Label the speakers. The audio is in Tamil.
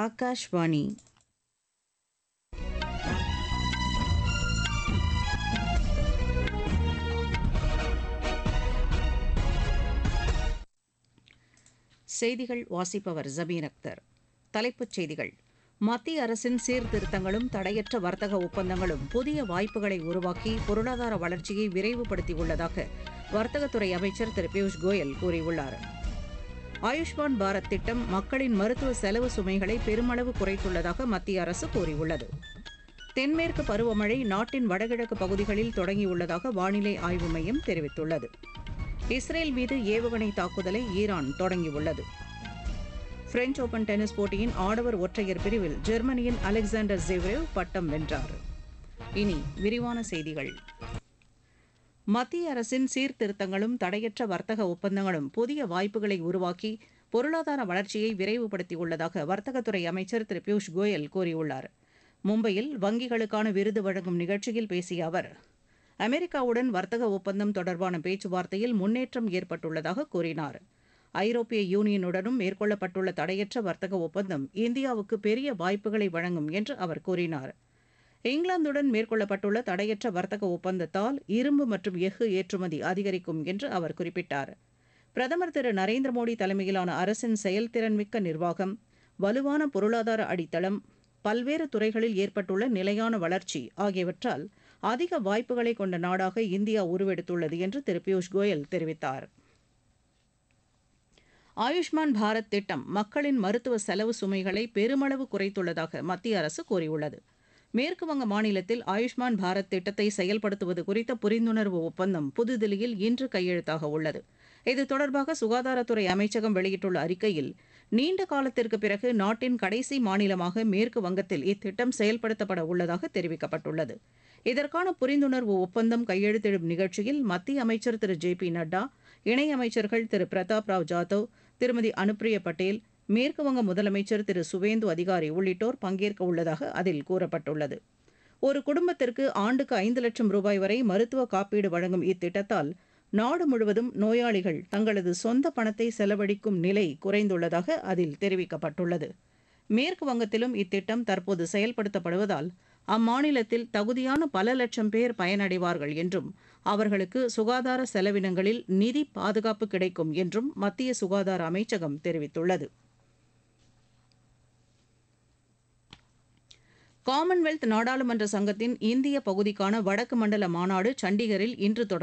Speaker 1: ஆகாஷ்வாணி செய்திகள் வாசிப்பவர் ஜபீர் அக்தர் தலைப்புச் செய்திகள் மத்திய அரசின் சீர்திருத்தங்களும் தடையற்ற வர்த்தக ஒப்பந்தங்களும் புதிய வாய்ப்புகளை உருவாக்கி பொருளாதார வளர்ச்சியை விரைவுபடுத்தியுள்ளதாக வர்த்தகத்துறை அமைச்சர் திரு பியூஷ் கோயல் கூறியுள்ளார் ஆயுஷ்மான் பாரத் திட்டம் மக்களின் மருத்துவ செலவு சுமைகளை பெருமளவு குறைத்துள்ளதாக மத்திய அரசு கூறியுள்ளது தென்மேற்கு பருவமழை நாட்டின் வடகிழக்கு பகுதிகளில் தொடங்கியுள்ளதாக வானிலை ஆய்வு மையம் தெரிவித்துள்ளது இஸ்ரேல் மீது ஏவுகணை தாக்குதலை ஈரான் தொடங்கியுள்ளது பிரெஞ்ச் ஓபன் டென்னிஸ் போட்டியின் ஆடவர் ஒற்றையர் பிரிவில் ஜெர்மனியின் அலெக்சாண்டர் ஜெவ்ரேவ் பட்டம் வென்றார் இனி விரிவான செய்திகள் மத்திய அரசின் சீர்திருத்தங்களும் தடையற்ற வர்த்தக ஒப்பந்தங்களும் புதிய வாய்ப்புகளை உருவாக்கி பொருளாதார வளர்ச்சியை விரைவுபடுத்தியுள்ளதாக வர்த்தகத்துறை அமைச்சர் திரு பியூஷ் கோயல் கூறியுள்ளார் மும்பையில் வங்கிகளுக்கான விருது வழங்கும் நிகழ்ச்சியில் பேசிய அவர் அமெரிக்காவுடன் வர்த்தக ஒப்பந்தம் தொடர்பான பேச்சுவார்த்தையில் முன்னேற்றம் ஏற்பட்டுள்ளதாக கூறினார் ஐரோப்பிய யூனியனுடனும் மேற்கொள்ளப்பட்டுள்ள தடையற்ற வர்த்தக ஒப்பந்தம் இந்தியாவுக்கு பெரிய வாய்ப்புகளை வழங்கும் என்று அவர் கூறினார் இங்கிலாந்துடன் மேற்கொள்ளப்பட்டுள்ள தடையற்ற வர்த்தக ஒப்பந்தத்தால் இரும்பு மற்றும் எஃகு ஏற்றுமதி அதிகரிக்கும் என்று அவர் குறிப்பிட்டார் பிரதமர் திரு நரேந்திர மோடி தலைமையிலான அரசின் செயல்திறன்மிக்க நிர்வாகம் வலுவான பொருளாதார அடித்தளம் பல்வேறு துறைகளில் ஏற்பட்டுள்ள நிலையான வளர்ச்சி ஆகியவற்றால் அதிக வாய்ப்புகளை கொண்ட நாடாக இந்தியா உருவெடுத்துள்ளது என்று திரு பியூஷ் கோயல் தெரிவித்தார் ஆயுஷ்மான் பாரத் திட்டம் மக்களின் மருத்துவ செலவு சுமைகளை பெருமளவு குறைத்துள்ளதாக மத்திய அரசு கூறியுள்ளது மேற்குவங்க மாநிலத்தில் ஆயுஷ்மான் பாரத் திட்டத்தை செயல்படுத்துவது குறித்த புரிந்துணர்வு ஒப்பந்தம் புதுதில்லியில் இன்று கையெழுத்தாக உள்ளது இது தொடர்பாக சுகாதாரத்துறை அமைச்சகம் வெளியிட்டுள்ள அறிக்கையில் நீண்ட காலத்திற்கு பிறகு நாட்டின் கடைசி மாநிலமாக மேற்கு வங்கத்தில் இத்திட்டம் செயல்படுத்தப்பட உள்ளதாக தெரிவிக்கப்பட்டுள்ளது இதற்கான புரிந்துணர்வு ஒப்பந்தம் கையெழுத்திடும் நிகழ்ச்சியில் மத்திய அமைச்சர் திரு ஜே பி நட்டா இணையமைச்சர்கள் திரு பிரதாப் ராவ் ஜாதவ் திருமதி அனுப்பிரியா பட்டேல் மேற்குவங்க முதலமைச்சர் திரு சுவேந்து அதிகாரி உள்ளிட்டோர் பங்கேற்க உள்ளதாக அதில் கூறப்பட்டுள்ளது ஒரு குடும்பத்திற்கு ஆண்டுக்கு ஐந்து லட்சம் ரூபாய் வரை மருத்துவ காப்பீடு வழங்கும் இத்திட்டத்தால் நாடு முழுவதும் நோயாளிகள் தங்களது சொந்த பணத்தை செலவழிக்கும் நிலை குறைந்துள்ளதாக அதில் தெரிவிக்கப்பட்டுள்ளது மேற்கு வங்கத்திலும் இத்திட்டம் தற்போது செயல்படுத்தப்படுவதால் அம்மாநிலத்தில் தகுதியான பல லட்சம் பேர் பயனடைவார்கள் என்றும் அவர்களுக்கு சுகாதார செலவினங்களில் நிதி பாதுகாப்பு கிடைக்கும் என்றும் மத்திய சுகாதார அமைச்சகம் தெரிவித்துள்ளது காமன்வெல்த் நாடாளுமன்ற சங்கத்தின் இந்திய பகுதிக்கான வடக்கு மண்டல மாநாடு சண்டிகரில் இன்று தொடங்க